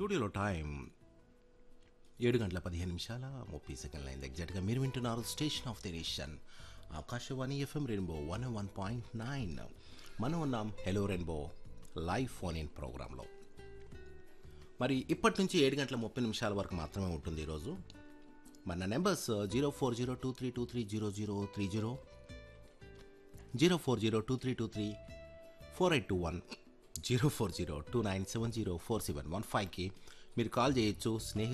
స్టూడియోలో టైం ఏడు గంటల పదిహేను నిమిషాల ముప్పై సెకండ్ల అయింది ఎగ్జాక్ట్గా మీరు వింటున్నారు station of the nation Akashvani FM rainbow one one point nine మనం ఉన్నాం hello rainbow live phone in ప్రోగ్రాంలో మరి ఇప్పటి నుంచి ఏడు గంటల ముప్పై నిమిషాల వరకు మాత్రమే ఉంటుంది ఈరోజు మన numbers zero four zero two three two three zero zero three zero zero four zero two three two three four eight two one zero four zero two nine seven zero four seven one ఫైవ్కి మీరు call చేయొచ్చు స్నేహితులు